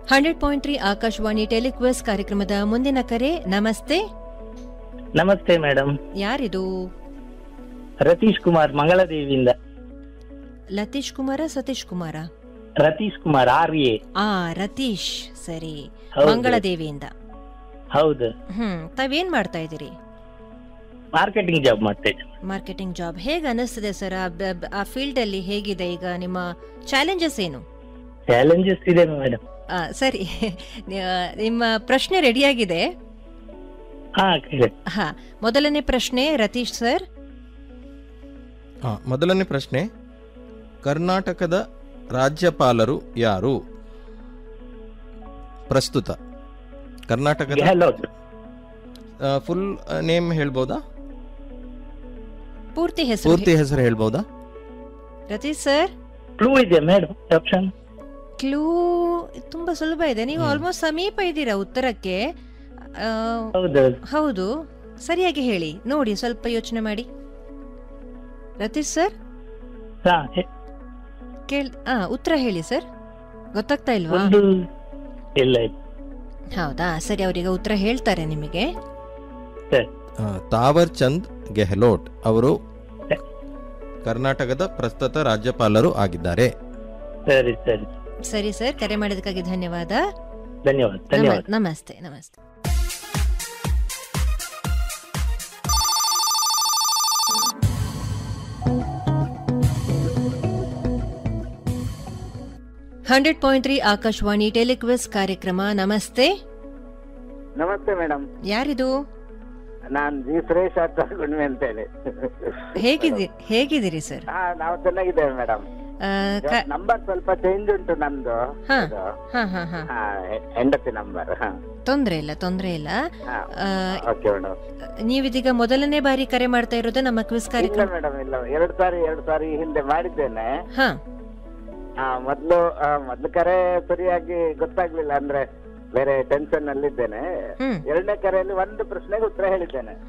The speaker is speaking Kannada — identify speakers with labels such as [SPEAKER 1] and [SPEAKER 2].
[SPEAKER 1] ಹಂಡ್ರೆಡ್ ಪಾಯಿಂಟ್ ತ್ರೀ ಆಕಾಶವಾಣಿ ಟೆಲಿಕ್ವೆಸ್ ಕಾರ್ಯಕ್ರಮದ ಮುಂದಿನ ಕರೆ ನಮಸ್ತೆ
[SPEAKER 2] ನಮಸ್ತೆ ಮೇಡಮ್
[SPEAKER 1] ಯಾರಿದು
[SPEAKER 2] ರತೀಶ್ ಕುಮಾರ್ ಮಂಗಳದೇವಿಯಿಂದ
[SPEAKER 1] ಲತೀಶ್ ಕುಮಾರ ಸತೀಶ್ ಕುಮಾರ
[SPEAKER 2] ರತೀಶ್ ಕುಮಾರ್ ಆರ್ ಎ
[SPEAKER 1] ಆ ರತೀಶ್ ಸರಿ
[SPEAKER 2] ಹೌದು.
[SPEAKER 1] ಮಂಗಳದೇವಿಯಿಂದ
[SPEAKER 2] ಹೌದು
[SPEAKER 1] ಹ್ಮ್ ತಾವೇನ್ ಮಾಡ್ತಾ ಇದ್ದೀರಿ
[SPEAKER 2] ಮಾರ್ಕೆಟಿಂಗ್ ಜಾಬ್ ಮಾಡ್ತಾ ಇದ್ದೇನೆ
[SPEAKER 1] ಮಾರ್ಕೆಟಿಂಗ್ ಜಾಬ್ ಹೇಗೆ ಅನಿಸ್ತಿದೆ ಸರ್ ಆ ಬ- ಬ- ಆ ಫೀಲ್ಡ್ ಅಲ್ಲಿ ಹೇಗಿದೆ ಈಗ ನಿಮ್ಮ ಚಾಲೆಂಜಸ್ ಏನು
[SPEAKER 2] ಚಾಲೆಂಜಸ್ ಇದೆ ಮೇಡಮ್
[SPEAKER 1] ಆ, ಸರಿ ನಿಮ್ಮ ಪ್ರಶ್ನೆ ರೆಡಿಯಾಗಿದೆ
[SPEAKER 2] ಹಾ ಕೇಳಿ
[SPEAKER 1] ಹಾ ಮೊದಲನೇ ಪ್ರಶ್ನೆ ರತೀಶ್ ಸರ್
[SPEAKER 3] ಆ, ಮೊದಲನೇ ಪ್ರಶ್ನೆ ಕರ್ನಾಟಕದ ರಾಜ್ಯಪಾಲರು ಯಾರು ಪ್ರಸ್ತುತ ಕರ್ನಾಟಕದ
[SPEAKER 2] ಗೆಹ್ಲೋಟ್
[SPEAKER 3] ಫುಲ್ ನೇಮ್ ಹೇಳ್ಬೋದಾ
[SPEAKER 1] ಪೂರ್ತಿ ಹೆಸರು
[SPEAKER 3] ಪೂರ್ತಿ ಹೆಸರು ಹೇಳ್ಬೋದಾ
[SPEAKER 1] ರತೀಶ್ ಸರ್
[SPEAKER 2] ಕ್ಲೂ ಇದೆ ಮೇಡಮ್ ಆಪ್ಷನ್
[SPEAKER 1] ಕ್ಲೂ ತುಂಬಾ ಸುಲಭ ಇದೆ ನೀವು
[SPEAKER 3] ಹ್ಮ್.
[SPEAKER 1] ಆಲ್ಮೋಸ್ಟ್ ಸಮೀಪ ಇದ್ದೀರಾ ಉತ್ತರಕ್ಕೆ ಆ,
[SPEAKER 2] ಹೌದು
[SPEAKER 1] ಹೌದು ಸರಿಯಾಗಿ ಹೇಳಿ ನೋಡಿ ಸ್ವಲ್ಪ ಯೋಚನೆ ಮಾಡಿ ರತೀಶ್ ಸರ್
[SPEAKER 2] ಹಾ ಹೆ-
[SPEAKER 1] ಕೇಳ್ ಆ ಉತ್ತರ ಹೇಳಿ ಸರ್ ಗೊತ್ತಾಗ್ತಾ ಇಲ್ವಾ
[SPEAKER 2] ಒಂದು ಇಲ್ಲ ಇಲ್ಲ
[SPEAKER 1] ಹೌದಾ ಸರಿ ಅವರೀಗ ಉತ್ತರ ಹೇಳ್ತಾರೆ ನಿಮಗೆ
[SPEAKER 2] ಸರಿ
[SPEAKER 3] ಆ, ತಾವರ್ ಚಂದ್ ಗೆಹ್ಲೋಟ್ ಅವರು
[SPEAKER 2] ಹ.
[SPEAKER 3] ಕರ್ನಾಟಕದ ಪ್ರಸ್ತುತ ರಾಜ್ಯಪಾಲರು ಆಗಿದ್ದಾರೆ
[SPEAKER 2] ಸರಿ ಸರಿ
[SPEAKER 1] ಸರಿ ಸರ್ ಕರೆ ಮಾಡಿದಕ್ಕಾಗಿ ಧನ್ಯವಾದ
[SPEAKER 2] ಧನ್ಯವಾದ
[SPEAKER 1] ನಮ-
[SPEAKER 2] ಧನ್ಯವಾದ
[SPEAKER 1] ನಮಸ್ತೆ ನಮಸ್ತೆ ಹಂಡ್ರೆಡ್ ಪಾಯಿಂಟ್ ತ್ರೀ ಆಕಾಶವಾಣಿ ಟೆಲಿಕ್ವೆಸ್ ಕಾರ್ಯಕ್ರಮ ನಮಸ್ತೆ
[SPEAKER 4] ನಮಸ್ತೆ ಮೇಡಮ್
[SPEAKER 1] ಯಾರಿದು
[SPEAKER 4] ನಾನ್ ಜಿ ಸುರೇಶ್ ಆಚಾರ್ ಗುಣ್ಮೆ ಅಂತ ಹೇಳಿ
[SPEAKER 1] ಹೇಗಿದಿ ಹೇಗಿದ್ದೀರಿ ಸರ್
[SPEAKER 4] ಹಾ ನಾವು ಚೆನ್ನಾಗಿದ್ದೇವೆ ಮೇಡಮ್
[SPEAKER 1] ಆ, ಕ-
[SPEAKER 4] ನಂಬರ್ ಸ್ವಲ್ಪ ಚೇಂಜ್ ಉಂಟು ನಂದು
[SPEAKER 1] ಹಾ.
[SPEAKER 4] ಇದು.
[SPEAKER 1] ಹಾ ಹಾ ಹಾ
[SPEAKER 4] ಹಾ, ಹೆ- ಹೆಂಡತಿ ನಂಬರ್
[SPEAKER 1] ತೊಂದ್ರೆ ಇಲ್ಲ ತೊಂದ್ರೆ ಇಲ್ಲ ಆ,
[SPEAKER 4] ಓಕೆ ಮೇಡಮ್
[SPEAKER 1] ನೀವಿದೀಗ ಮೊದಲನೇ ಬಾರಿ ಕರೆ ಮಾಡ್ತಾ ಇರೋದು ನಮ್ಮ ಕ್ವಿಸ್
[SPEAKER 4] ಇಲ್ಲ
[SPEAKER 1] ಕಾರ್ಯಕ್ರಮ
[SPEAKER 4] ಮೇಡಮ್ ಇಲ್ಲ ಎರಡು ಸಾರಿ ಎರಡು ಸಾರಿ ಹಿಂದೆ ಮಾಡಿದ್ದೇನೆ
[SPEAKER 1] ಹಾ
[SPEAKER 4] ಆ, ಮೊದ್ಲು ಆ, ಮೊದ್ಲು ಕರೆ ಸರಿಯಾಗಿ ಗೊತ್ತಾಗ್ಲಿಲ್ಲ ಅಂದ್ರೆ ಬೇರೆ ಟೆನ್ಷನ್ ಅಲ್ಲಿದ್ದೇನೆ
[SPEAKER 1] ಹ್ಮ್
[SPEAKER 4] ಎರಡನೇ ಕರೆಯಲ್ಲಿ ಒಂದು ಪ್ರಶ್ನೆಗೆ ಉತ್ತರ ಹೇಳಿದ್ದೇನೆ